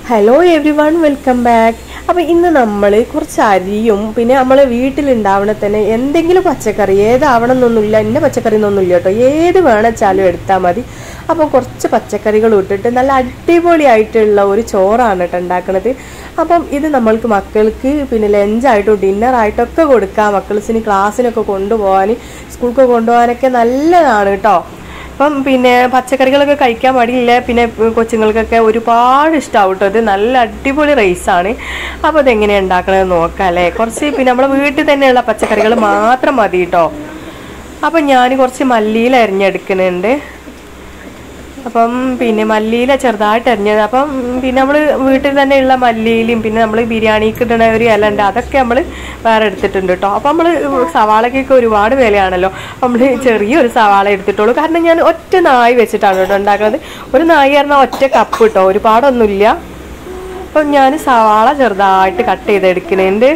hello everyone welcome back അപ്പോൾ ഇന്ന് നമ്മൾ കുറച്ച് അരിയും പിന്നെ നമ്മൾ വീട്ടിലുണ്ടാവണ തന്നെ എന്തെങ്കിലും പച്ചക്കറി ഏതാവണം എന്നൊന്നുമില്ല ഇന്ന പച്ചക്കറി എന്നൊന്നുമില്ല കേട്ടോ ഏത് വേണമെച്ചാലും എടുത്താൽ മതി അപ്പോൾ കുറച്ച് പച്ചക്കറികൾ ഇട്ടിട്ട് നല്ല അടിപൊളിയായിട്ടുള്ള ഒരു ചോറാണ് കേട്ടോ ഉണ്ടാക്കുന്നത് അപ്പം ഇത് നമ്മൾക്ക് മക്കൾക്ക് പിന്നെ ലഞ്ചായിട്ടും ഡിന്നറായിട്ടൊക്കെ കൊടുക്കാം മക്കൾസിന് ക്ലാസ്സിനൊക്കെ കൊണ്ടുപോകാൻ സ്കൂൾക്ക് കൊണ്ടുപോകാനൊക്കെ നല്ലതാണ് കേട്ടോ അപ്പം പിന്നെ പച്ചക്കറികളൊക്കെ കഴിക്കാൻ പാടില്ല പിന്നെ കൊച്ചുങ്ങൾക്കൊക്കെ ഒരുപാട് ഇഷ്ടമാവും കേട്ടോ ഇത് നല്ല അടിപൊളി റൈസാണ് അപ്പോൾ അതെങ്ങനെയാണ് ഉണ്ടാക്കണത് നോക്കാം അല്ലേ കുറച്ച് പിന്നെ നമ്മുടെ വീട്ടിൽ തന്നെയുള്ള പച്ചക്കറികൾ മാത്രം മതി കേട്ടോ അപ്പം ഞാൻ കുറച്ച് മല്ലിയിൽ അരിഞ്ഞെടുക്കുന്നുണ്ട് അപ്പം പിന്നെ മല്ലിയില ചെറുതായിട്ട് അരിഞ്ഞത് അപ്പം പിന്നെ നമ്മൾ വീട്ടിൽ തന്നെയുള്ള മല്ലിയിലും പിന്നെ നമ്മൾ ബിരിയാണിക്ക് ഇടുന്ന ഒരു ഇല ഉണ്ട് അതൊക്കെ നമ്മൾ വേറെ എടുത്തിട്ടുണ്ട് കേട്ടോ അപ്പം നമ്മൾ സവാളക്കൊക്കെ ഒരുപാട് വിലയാണല്ലോ നമ്മൾ ചെറിയൊരു സവാള എടുത്തിട്ടുള്ളൂ കാരണം ഞാൻ ഒറ്റ നായി വെച്ചിട്ടാണ് കേട്ടോ ഉണ്ടാക്കുന്നത് ഒരു നായി പറഞ്ഞാൽ ഒറ്റ കപ്പ് കേട്ടോ ഒരുപാടൊന്നുമില്ല അപ്പം ഞാൻ സവാള ചെറുതായിട്ട് കട്ട് ചെയ്തെടുക്കുന്നുണ്ട്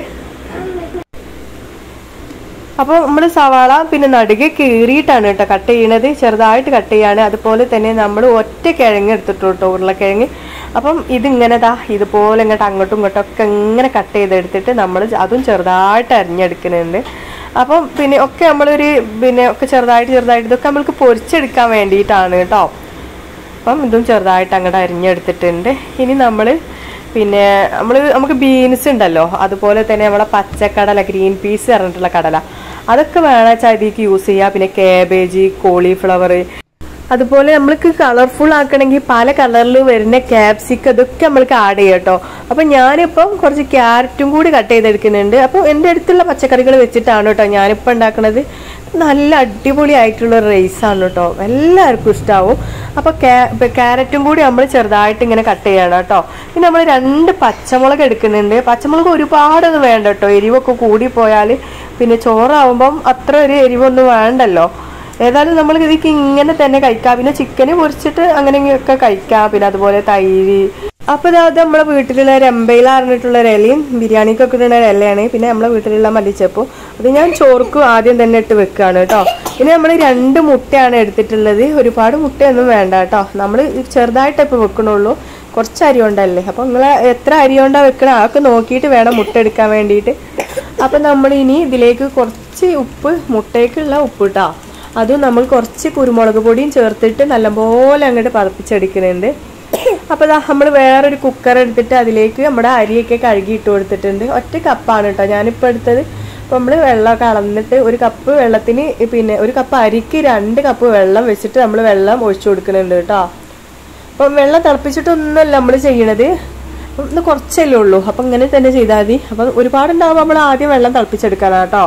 അപ്പോൾ നമ്മൾ സവാള പിന്നെ നടുകെ കീറിയിട്ടാണ് കേട്ടോ കട്ട് ചെയ്യണത് ചെറുതായിട്ട് കട്ട് ചെയ്യാണ് അതുപോലെ തന്നെ നമ്മൾ ഒറ്റ കിഴങ്ങ് എടുത്തിട്ടു കേട്ടോ ഉരുളക്കിഴങ്ങ് അപ്പം ഇതിങ്ങനെ ദാ ഇതുപോലെ ഇങ്ങോട്ട് അങ്ങോട്ടും ഇങ്ങോട്ടും ഒക്കെ ഇങ്ങനെ കട്ട് ചെയ്തെടുത്തിട്ട് നമ്മൾ അതും ചെറുതായിട്ട് അരിഞ്ഞെടുക്കുന്നുണ്ട് അപ്പം പിന്നെ ഒക്കെ നമ്മളൊരു പിന്നെ ഒക്കെ ചെറുതായിട്ട് ചെറുതായിട്ട് ഇതൊക്കെ നമ്മൾക്ക് പൊരിച്ചെടുക്കാൻ വേണ്ടിയിട്ടാണ് കേട്ടോ അപ്പം ഇതും ചെറുതായിട്ട് അങ്ങോട്ട് അരിഞ്ഞെടുത്തിട്ടുണ്ട് ഇനി നമ്മൾ പിന്നെ നമ്മൾ നമുക്ക് ബീൻസ് ഉണ്ടല്ലോ അതുപോലെ തന്നെ നമ്മളെ പച്ചക്കടല ഗ്രീൻ പീസ് പറഞ്ഞിട്ടുള്ള കടല അതൊക്കെ വേണമെച്ചാൽ ഇതിലേക്ക് യൂസ് ചെയ്യാം പിന്നെ കാബേജ് കോളിഫ്ലവർ അതുപോലെ നമ്മൾക്ക് കളർഫുൾ ആക്കണമെങ്കിൽ പല കളറിൽ വരുന്ന ക്യാപ്സിക്കം ഇതൊക്കെ നമ്മൾക്ക് ആഡ് ചെയ്യാം കേട്ടോ അപ്പം ഞാനിപ്പം കുറച്ച് ക്യാരറ്റും കൂടി കട്ട് ചെയ്തെടുക്കുന്നുണ്ട് അപ്പോൾ എൻ്റെ അടുത്തുള്ള പച്ചക്കറികൾ വെച്ചിട്ടാണ് കേട്ടോ ഞാനിപ്പോൾ ഉണ്ടാക്കുന്നത് നല്ല അടിപൊളി ആയിട്ടുള്ള റൈസാണ് കേട്ടോ എല്ലാവർക്കും ഇഷ്ടാവും അപ്പോൾ ക്യാരറ്റും കൂടി നമ്മൾ ചെറുതായിട്ട് ഇങ്ങനെ കട്ട് ചെയ്യണം കേട്ടോ പിന്നെ നമ്മൾ രണ്ട് പച്ചമുളക് എടുക്കുന്നുണ്ട് പച്ചമുളക് ഒരുപാടൊന്നും വേണ്ട കേട്ടോ എരിവൊക്കെ കൂടി പോയാൽ പിന്നെ ചോറാവുമ്പം അത്ര ഒരു എരിവൊന്നും വേണ്ടല്ലോ ഏതായാലും നമ്മൾ ഇതിക്ക് ഇങ്ങനെ തന്നെ കഴിക്കാം പിന്നെ ചിക്കന് പൊരിച്ചിട്ട് അങ്ങനെയൊക്കെ കഴിക്കാം പിന്നെ അതുപോലെ തൈര് അപ്പൊ ഇതായത് നമ്മളെ വീട്ടിലുള്ള രമ്പയിൽ അറിഞ്ഞിട്ടുള്ള ഒരു ഇലയും ബിരിയാണിക്കൊക്കെ ഇടുന്ന ഒരു ഇലയാണ് പിന്നെ നമ്മളെ വീട്ടിലുള്ള മല്ലിച്ചപ്പും അത് ഞാൻ ചോർക്ക് ആദ്യം തന്നെ ഇട്ട് വെക്കുകയാണ് കേട്ടോ പിന്നെ നമ്മൾ രണ്ട് മുട്ടയാണ് എടുത്തിട്ടുള്ളത് ഒരുപാട് മുട്ടയൊന്നും വേണ്ട കേട്ടോ നമ്മൾ ചെറുതായിട്ട് ഇപ്പൊ വെക്കണുള്ളൂ കുറച്ച് അരി കൊണ്ടല്ലേ അപ്പൊ നിങ്ങൾ എത്ര അരി കൊണ്ടാ വെക്കണം അതൊക്കെ നോക്കിയിട്ട് വേണം മുട്ട എടുക്കാൻ വേണ്ടിയിട്ട് അപ്പൊ നമ്മൾ ഇനി ഇതിലേക്ക് കുറച്ച് ഉപ്പ് മുട്ടയ്ക്കുള്ള ഉപ്പ് ഇട്ടാ അതും നമ്മൾ കുറച്ച് കുരുമുളക് പൊടിയും ചേർത്തിട്ട് നല്ലപോലെ അങ്ങോട്ട് പതപ്പിച്ചെടുക്കുന്നുണ്ട് അപ്പോൾ ഇതാ നമ്മൾ വേറൊരു കുക്കർ എടുത്തിട്ട് അതിലേക്ക് നമ്മുടെ അരിയൊക്കെ കഴുകി ഇട്ട് കൊടുത്തിട്ടുണ്ട് ഒറ്റ കപ്പാണ് കേട്ടോ ഞാനിപ്പോൾ എടുത്തത് അപ്പോൾ നമ്മൾ വെള്ളമൊക്കെ അളന്നിട്ട് ഒരു കപ്പ് വെള്ളത്തിന് പിന്നെ ഒരു കപ്പ് അരിക്ക് രണ്ട് കപ്പ് വെള്ളം വെച്ചിട്ട് നമ്മൾ വെള്ളം ഒഴിച്ചു കൊടുക്കുന്നുണ്ട് കേട്ടോ അപ്പം വെള്ളം തിളപ്പിച്ചിട്ടൊന്നുമല്ല നമ്മൾ ചെയ്യണത് ഒന്ന് കുറച്ചല്ലേ ഉള്ളൂ അപ്പം ഇങ്ങനെ തന്നെ ചെയ്താൽ മതി അപ്പം ഒരുപാടുണ്ടാകുമ്പോൾ നമ്മൾ ആദ്യം വെള്ളം തിളപ്പിച്ചെടുക്കണം കേട്ടോ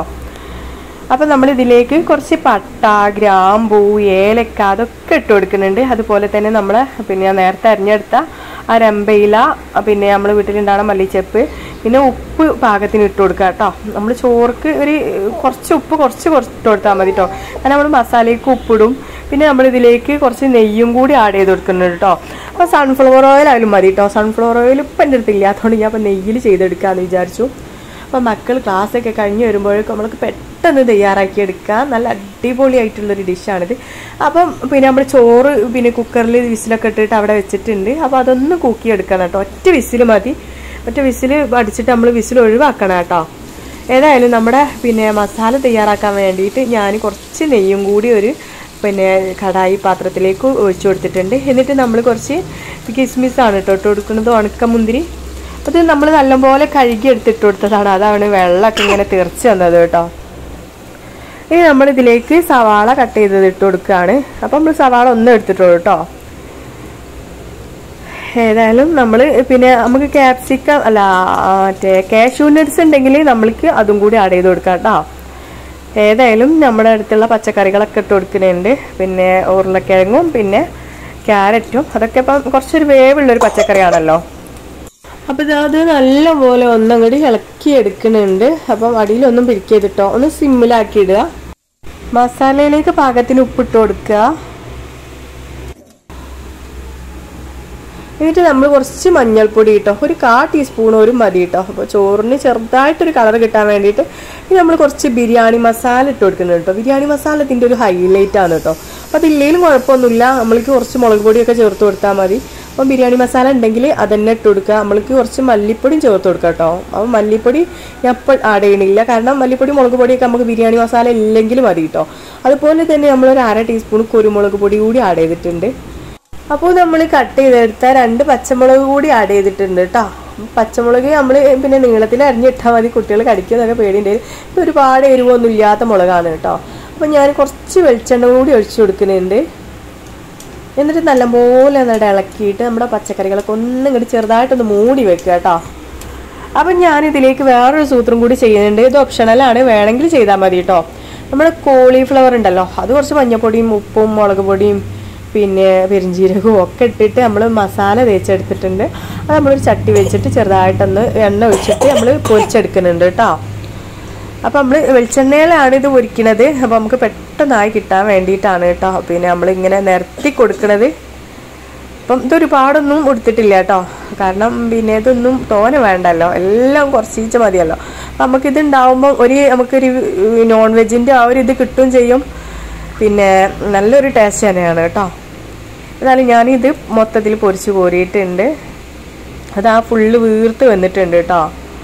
അപ്പം നമ്മൾ ഇതിലേക്ക് കുറച്ച് പട്ട ഗ്രാമ്പൂ ഏലക്ക അതൊക്കെ ഇട്ട് കൊടുക്കുന്നുണ്ട് അതുപോലെ തന്നെ നമ്മൾ പിന്നെ ഞാൻ നേരത്തെ അരിഞ്ഞെടുത്ത ആ രമ്പയില പിന്നെ നമ്മൾ വീട്ടിലുണ്ടാകുന്ന മല്ലിച്ചപ്പ് പിന്നെ ഉപ്പ് പാകത്തിന് ഇട്ട് കൊടുക്കുക കേട്ടോ നമ്മൾ ചോർക്ക് ഒരു കുറച്ച് ഉപ്പ് കുറച്ച് കുറച്ച് ഇട്ട് കൊടുത്താൽ മതി കേട്ടോ കാരണം നമ്മൾ മസാലയ്ക്ക് ഉപ്പിടും പിന്നെ നമ്മൾ ഇതിലേക്ക് കുറച്ച് നെയ്യും കൂടി ആഡ് ചെയ്ത് കൊടുക്കുന്നുണ്ട് കേട്ടോ അപ്പോൾ സൺഫ്ലവർ ഓയിൽ ആയാലും മതി കേട്ടോ സൺഫ്ലവർ ഓയിൽ ഇപ്പം എൻ്റെ അടുത്ത് ഇല്ലാത്തതുകൊണ്ട് ഞാൻ അപ്പോൾ നെയ്യിൽ ചെയ്തെടുക്കാമെന്ന് വിചാരിച്ചു അപ്പോൾ മക്കൾ ക്ലാസ്സൊക്കെ കഴിഞ്ഞ് വരുമ്പോഴേക്കും നമ്മൾക്ക് പെട്ടെന്ന് തയ്യാറാക്കി എടുക്കാം നല്ല അടിപൊളിയായിട്ടുള്ളൊരു ഡിഷാണിത് അപ്പം പിന്നെ നമ്മൾ ചോറ് പിന്നെ കുക്കറിൽ വിസിലൊക്കെ ഇട്ടിട്ട് അവിടെ വെച്ചിട്ടുണ്ട് അപ്പോൾ അതൊന്ന് കൂക്കി എടുക്കണം കേട്ടോ ഒറ്റ വിസിൽ മതി ഒറ്റ വിസിൽ അടിച്ചിട്ട് നമ്മൾ വിസിൽ ഒഴിവാക്കണം കേട്ടോ ഏതായാലും നമ്മുടെ പിന്നെ മസാല തയ്യാറാക്കാൻ വേണ്ടിയിട്ട് ഞാൻ കുറച്ച് നെയ്യും കൂടി ഒരു പിന്നെ കടായി പാത്രത്തിലേക്ക് ഒഴിച്ചു കൊടുത്തിട്ടുണ്ട് എന്നിട്ട് നമ്മൾ കുറച്ച് കിസ്മിസാണ് കേട്ടോ ഇട്ട് കൊടുക്കുന്നത് ഉണക്കമുന്തിരി അത് നമ്മൾ നല്ലപോലെ കഴുകി എടുത്തിട്ട് കൊടുത്തതാണ് അതാണ് വെള്ളമൊക്കെ ഇങ്ങനെ തീർച്ച വന്നത് കേട്ടോ ഇനി നമ്മൾ ഇതിലേക്ക് സവാള കട്ട് ചെയ്തത് ഇട്ട് കൊടുക്കുകയാണ് അപ്പം നമ്മൾ സവാള ഒന്നും എടുത്തിട്ടുള്ളൂ കേട്ടോ ഏതായാലും നമ്മൾ പിന്നെ നമുക്ക് ക്യാപ്സിക്കം അല്ല മറ്റേ കാഷ്യൂ നട്ട്സ് ഉണ്ടെങ്കിൽ നമ്മൾക്ക് അതും കൂടി ആഡ് ചെയ്ത് കൊടുക്കാം കേട്ടോ ഏതായാലും നമ്മുടെ അടുത്തുള്ള പച്ചക്കറികളൊക്കെ ഇട്ട് കൊടുക്കുന്നുണ്ട് പിന്നെ ഉരുളക്കിഴങ്ങും പിന്നെ ക്യാരറ്റും അതൊക്കെ ഇപ്പം കുറച്ചൊരു വേവുള്ളൊരു പച്ചക്കറിയാണല്ലോ അപ്പം ഇത് നല്ലപോലെ ഒന്നങ്ങോട്ട് ഇളക്കി എടുക്കുന്നുണ്ട് അപ്പം അടിയിലൊന്നും പിരിക്കരുതിട്ടോ ഒന്ന് സിമ്മിലാക്കി ഇടുക മസാലയിലേക്ക് പാകത്തിന് ഉപ്പിട്ട് കൊടുക്കുക എന്നിട്ട് നമ്മൾ കുറച്ച് മഞ്ഞൾപ്പൊടി ഇട്ടോ ഒരു കാ ടീസ്പൂൺ ഒരു മതി കേട്ടോ അപ്പോൾ ചോറിന് ചെറുതായിട്ടൊരു കളർ കിട്ടാൻ വേണ്ടിയിട്ട് ഇനി നമ്മൾ കുറച്ച് ബിരിയാണി മസാല ഇട്ട് കൊടുക്കുന്നുണ്ട് കേട്ടോ ബിരിയാണി മസാല ഇതിൻ്റെ ഒരു ഹൈലൈറ്റ് ആണ് കേട്ടോ അപ്പോൾ അതില്ലെങ്കിലും കുഴപ്പമൊന്നുമില്ല നമ്മൾക്ക് കുറച്ച് മുളക് പൊടിയൊക്കെ ചേർത്ത് കൊടുത്താൽ മതി അപ്പം ബിരിയാണി മസാല ഉണ്ടെങ്കിൽ അതന്നെ ഇട്ട് കൊടുക്കുക നമ്മൾക്ക് കുറച്ച് മല്ലിപ്പൊടിയും ചേർത്ത് കൊടുക്കുക കേട്ടോ അപ്പം മല്ലിപ്പൊടി ഞാൻ ഇപ്പോൾ ആഡ് ചെയ്യണില്ല കാരണം മല്ലിപ്പൊടി മുളക് പൊടിയൊക്കെ നമുക്ക് ബിരിയാണി മസാല ഇല്ലെങ്കിൽ മതി കേട്ടോ അതുപോലെ തന്നെ നമ്മളൊരു അര ടീസ്പൂൺ കുരുമുളക് പൊടി കൂടി ആഡ് ചെയ്തിട്ടുണ്ട് അപ്പോൾ നമ്മൾ കട്ട് ചെയ്തെടുത്ത രണ്ട് പച്ചമുളക് കൂടി ആഡ് ചെയ്തിട്ടുണ്ട് കേട്ടോ പച്ചമുളക് നമ്മൾ പിന്നെ നീളത്തിൽ അരിഞ്ഞിട്ടാൽ മതി കുട്ടികൾ കടിക്കുന്നതൊക്കെ പേടിയുണ്ട് ഇത് ഒരുപാട് എരിവൊന്നും ഇല്ലാത്ത മുളകാണ് കേട്ടോ അപ്പോൾ ഞാൻ കുറച്ച് വെളിച്ചെണ്ണ കൂടി ഒഴിച്ചു കൊടുക്കുന്നുണ്ട് എന്നിട്ട് നല്ലപോലെ എന്നിട്ട് ഇളക്കിയിട്ട് നമ്മുടെ പച്ചക്കറികളൊക്കെ ഒന്നും ഇങ്ങോട്ട് ചെറുതായിട്ടൊന്ന് മൂടി വെക്കുക കേട്ടോ അപ്പം ഞാൻ ഇതിലേക്ക് വേറൊരു സൂത്രം കൂടി ചെയ്യുന്നുണ്ട് ഇത് ഓപ്ഷണലാണ് വേണമെങ്കിൽ ചെയ്താൽ മതി കേട്ടോ നമ്മുടെ കോളിഫ്ലവർ ഉണ്ടല്ലോ അത് കുറച്ച് മഞ്ഞപ്പൊടിയും ഉപ്പും മുളക് പൊടിയും പിന്നെ പെരിഞ്ചീരകവും ഒക്കെ ഇട്ടിട്ട് നമ്മൾ മസാല തേച്ചെടുത്തിട്ടുണ്ട് അത് നമ്മളൊരു ചട്ടി വെച്ചിട്ട് ചെറുതായിട്ടൊന്ന് എണ്ണ ഒഴിച്ചിട്ട് നമ്മൾ പൊരിച്ചെടുക്കുന്നുണ്ട് കേട്ടോ അപ്പം നമ്മൾ വെളിച്ചെണ്ണയിലാണ് ഇത് പൊരിക്കണത് അപ്പം നമുക്ക് പെട്ടെന്നായി കിട്ടാൻ വേണ്ടിയിട്ടാണ് കേട്ടോ പിന്നെ നമ്മളിങ്ങനെ നിരത്തി കൊടുക്കണത് അപ്പം ഇതൊരുപാടൊന്നും കൊടുത്തിട്ടില്ല കേട്ടോ കാരണം പിന്നെ ഇതൊന്നും തോനെ വേണ്ടല്ലോ എല്ലാം കുറച്ചീച്ച മതിയല്ലോ അപ്പം നമുക്കിത് ഉണ്ടാവുമ്പോൾ ഒരു നമുക്കൊരു നോൺ വെജിൻ്റെ ആ ഒരു ഇത് കിട്ടുകയും ചെയ്യും പിന്നെ നല്ലൊരു ടേസ്റ്റ് തന്നെയാണ് കേട്ടോ എന്നാലും ഞാനിത് മൊത്തത്തിൽ പൊരിച്ച് കോരിയിട്ടുണ്ട് അത് ആ ഫുള്ള് വീർത്ത് വന്നിട്ടുണ്ട് കേട്ടോ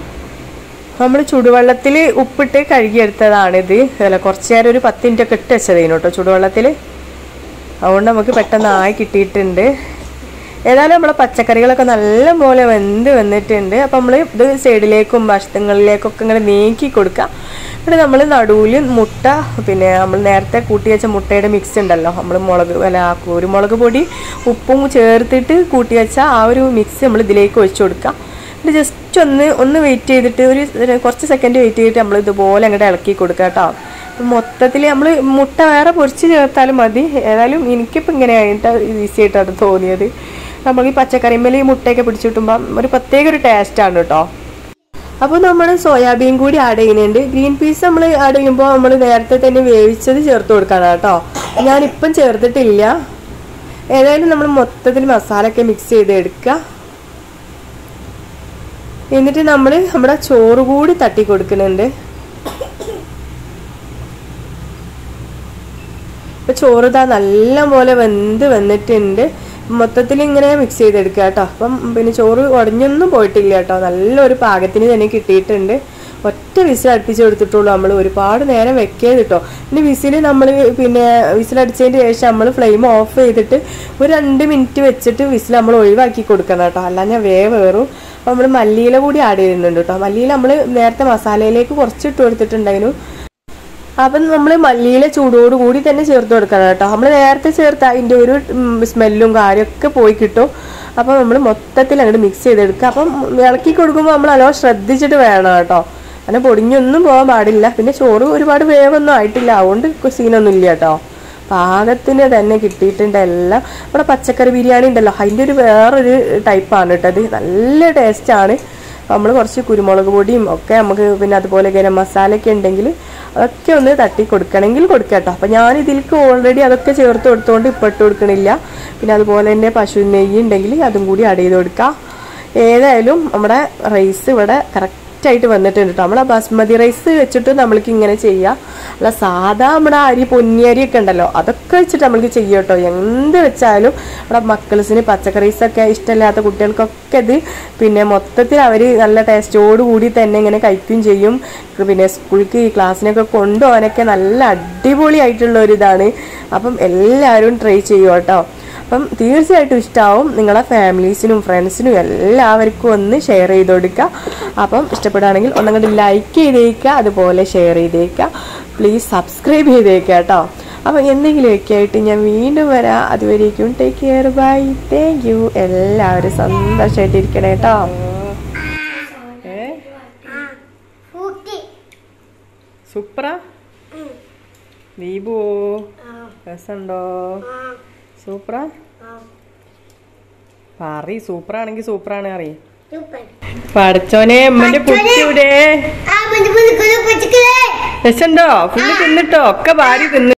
നമ്മൾ ചുടുവെള്ളത്തിൽ ഉപ്പിട്ട് കഴുകിയെടുത്തതാണിത് അല്ല കുറച്ച് നേരം ഒരു പത്ത് മിനിറ്റ് ഒക്കെ ഇട്ട് വെച്ചതേനു കേട്ടോ ചുടുവെള്ളത്തിൽ അതുകൊണ്ട് നമുക്ക് പെട്ടെന്ന് ആയി കിട്ടിയിട്ടുണ്ട് ഏതായാലും നമ്മളെ പച്ചക്കറികളൊക്കെ നല്ലപോലെ വെന്ത് വന്നിട്ടുണ്ട് അപ്പം നമ്മൾ ഇത് സൈഡിലേക്കും വശങ്ങളിലേക്കൊക്കെ ഇങ്ങനെ നീക്കി കൊടുക്കുക പിന്നെ നമ്മൾ നടുവിൽ മുട്ട പിന്നെ നമ്മൾ നേരത്തെ കൂട്ടി വെച്ച മുട്ടയുടെ മിക്സ് ഉണ്ടല്ലോ നമ്മൾ മുളക് അല്ല ആ കുരുമുളക് പൊടി ഉപ്പും ചേർത്തിട്ട് കൂട്ടി വെച്ച ആ ഒരു മിക്സ് നമ്മൾ ഇതിലേക്ക് ഒഴിച്ചു കൊടുക്കുക എന്നിട്ട് ജസ്റ്റ് ഒന്ന് ഒന്ന് വെയിറ്റ് ചെയ്തിട്ട് ഒരു ഒരു കുറച്ച് സെക്കൻഡ് വെയിറ്റ് ചെയ്തിട്ട് നമ്മൾ ഇതുപോലെ അങ്ങോട്ട് ഇളക്കി കൊടുക്കുക കേട്ടോ മൊത്തത്തിൽ നമ്മൾ മുട്ട വേറെ പൊരിച്ച് ചേർത്താലും മതി ഏതായാലും എനിക്കിപ്പോൾ ഇങ്ങനെയായിട്ട് ഈസി ആയിട്ടാണ് തോന്നിയത് നമ്മൾ ഈ പച്ചക്കറിമേൽ ഈ മുട്ടയൊക്കെ പിടിച്ചിട്ടുമ്പോൾ ഒരു പ്രത്യേക ഒരു ടേസ്റ്റാണ് കേട്ടോ അപ്പോൾ നമ്മൾ സോയാബീൻ കൂടി ആഡ് ചെയ്യുന്നുണ്ട് ഗ്രീൻ പീസ് നമ്മൾ ആഡ് ചെയ്യുമ്പോൾ നമ്മൾ നേരത്തെ തന്നെ വേവിച്ചത് ചേർത്ത് കൊടുക്കണം കേട്ടോ ഞാനിപ്പം ചേർത്തിട്ടില്ല ഏതായാലും നമ്മൾ മൊത്തത്തിൽ മസാലയൊക്കെ മിക്സ് ചെയ്ത് എടുക്കുക എന്നിട്ട് നമ്മൾ നമ്മുടെ ചോറ് കൂടി തട്ടി കൊടുക്കുന്നുണ്ട് ഇപ്പൊ ചോറ് ഇതാ നല്ല പോലെ വെന്ത് വന്നിട്ടുണ്ട് മൊത്തത്തിൽ ഇങ്ങനെ മിക്സ് ചെയ്തെടുക്കുക കേട്ടോ അപ്പം പിന്നെ ചോറ് ഉടഞ്ഞൊന്നും പോയിട്ടില്ല കേട്ടോ നല്ലൊരു പാകത്തിന് തന്നെ കിട്ടിയിട്ടുണ്ട് ഒറ്റ വിസിൽ അടുപ്പിച്ച് കൊടുത്തിട്ടുള്ളൂ നമ്മൾ ഒരുപാട് നേരം വെക്കരുത് കേട്ടോ ഇനി വിസിൽ നമ്മൾ പിന്നെ വിസിലടിച്ചതിന് ശേഷം നമ്മൾ ഫ്ലെയിം ഓഫ് ചെയ്തിട്ട് ഒരു രണ്ട് മിനിറ്റ് വെച്ചിട്ട് വിസിൽ നമ്മൾ ഒഴിവാക്കി കൊടുക്കണം കേട്ടോ അല്ലാഞ്ഞാൽ വേവേറും അപ്പോൾ നമ്മൾ മല്ലിയില കൂടി ആഡ് ചെയ്യുന്നുണ്ട് കേട്ടോ മല്ലിയില നമ്മൾ നേരത്തെ മസാലയിലേക്ക് കുറച്ചിട്ട് കൊടുത്തിട്ടുണ്ടായിരുന്നു അപ്പം നമ്മൾ മല്ലിയില ചൂടോട് കൂടി തന്നെ ചേർത്ത് കൊടുക്കണം കേട്ടോ നമ്മൾ നേരത്തെ ചേർത്ത് അതിൻ്റെ ഒരു സ്മെല്ലും കാര്യമൊക്കെ പോയി കിട്ടും അപ്പം നമ്മൾ മൊത്തത്തിൽ അങ്ങോട്ട് മിക്സ് ചെയ്തെടുക്കുക അപ്പം ഇളക്കി കൊടുക്കുമ്പോൾ നമ്മൾ നല്ലോണം ശ്രദ്ധിച്ചിട്ട് വേണം കേട്ടോ അങ്ങനെ പൊടിഞ്ഞൊന്നും പോകാൻ പാടില്ല പിന്നെ ചോറ് ഒരുപാട് വേവൊന്നും ആയിട്ടില്ല അതുകൊണ്ട് സീനൊന്നും ഇല്ല കേട്ടോ പാകത്തിന് തന്നെ കിട്ടിയിട്ടുണ്ട് എല്ലാം നമ്മുടെ പച്ചക്കറി ബിരിയാണി ഉണ്ടല്ലോ അതിൻ്റെ ഒരു വേറൊരു ടൈപ്പാണ് കേട്ടോ അത് നല്ല ടേസ്റ്റാണ് നമ്മൾ കുറച്ച് കുരുമുളക് പൊടിയും ഒക്കെ നമുക്ക് പിന്നെ അതുപോലെ ഗരം മസാലയൊക്കെ ഉണ്ടെങ്കിൽ അതൊക്കെ ഒന്ന് തട്ടി കൊടുക്കണമെങ്കിൽ കൊടുക്കാം കേട്ടോ അപ്പം ഞാൻ ഇതിലേക്ക് ഓൾറെഡി അതൊക്കെ ചേർത്ത് കൊടുത്തുകൊണ്ട് ഇപ്പം ഇട്ട് കൊടുക്കണില്ല പിന്നെ അതുപോലെ തന്നെ പശു നെയ്യ് ഉണ്ടെങ്കിൽ അതും കൂടി ആഡ് ചെയ്ത് കൊടുക്കാം ഏതായാലും നമ്മുടെ റൈസ് ഇവിടെ കറക്റ്റ് ആയിട്ട് വന്നിട്ടുണ്ട് കേട്ടോ നമ്മളെ ബസ്മതി റൈസ് വെച്ചിട്ട് നമ്മൾക്ക് ഇങ്ങനെ ചെയ്യാം അല്ല സാധാ നമ്മുടെ അരി പൊന്നിയരി ഒക്കെ ഉണ്ടല്ലോ അതൊക്കെ വെച്ചിട്ട് നമ്മൾക്ക് ചെയ്യാം കേട്ടോ എന്ത് വെച്ചാലും നമ്മുടെ മക്കൾസിന് പച്ചക്കറീസൊക്കെ ഇഷ്ടമില്ലാത്ത കുട്ടികൾക്കൊക്കെ ഇത് പിന്നെ മൊത്തത്തിൽ അവർ നല്ല ടേസ്റ്റോട് കൂടി തന്നെ ഇങ്ങനെ കഴിക്കുകയും ചെയ്യും പിന്നെ സ്കൂൾക്ക് ഈ ക്ലാസ്സിനൊക്കെ കൊണ്ടുപോകാനൊക്കെ നല്ല അടിപൊളിയായിട്ടുള്ള ഒരു ഇതാണ് അപ്പം എല്ലാവരും ട്രൈ ചെയ്യും കേട്ടോ അപ്പം തീർച്ചയായിട്ടും ഇഷ്ടമാവും നിങ്ങളെ ഫാമിലീസിനും ഫ്രണ്ട്സിനും എല്ലാവർക്കും ഒന്ന് ഷെയർ ചെയ്ത് കൊടുക്കുക അപ്പം ഇഷ്ടപ്പെടുകയാണെങ്കിൽ ഒന്നങ്ങോട്ട് ലൈക്ക് ചെയ്തേക്കുക അതുപോലെ ഷെയർ ചെയ്തേക്കുക പ്ലീസ് സബ്സ്ക്രൈബ് ചെയ്തേക്കുക കേട്ടോ അപ്പം എന്തെങ്കിലുമൊക്കെ ആയിട്ട് ഞാൻ വീണ്ടും വരാം അതുവരേക്കും take care bye thank you എല്ലാവരും സന്തോഷമായിട്ടിരിക്കണേ കേട്ടോ ഏ സൂപ്പറാ ദീപുവോ രസമുണ്ടോ സൂപ്പറാ പറ സൂപ്പറാണെങ്കിൽ സൂപ്പറാണ് അറി പഠിച്ചോനെ അമ്മന്റെ കുട്ടിയുടെ രസമുണ്ടോ ഫുള്ള് തിന്നിട്ടോ ഒക്കെ ഭാര്യ തിന്നു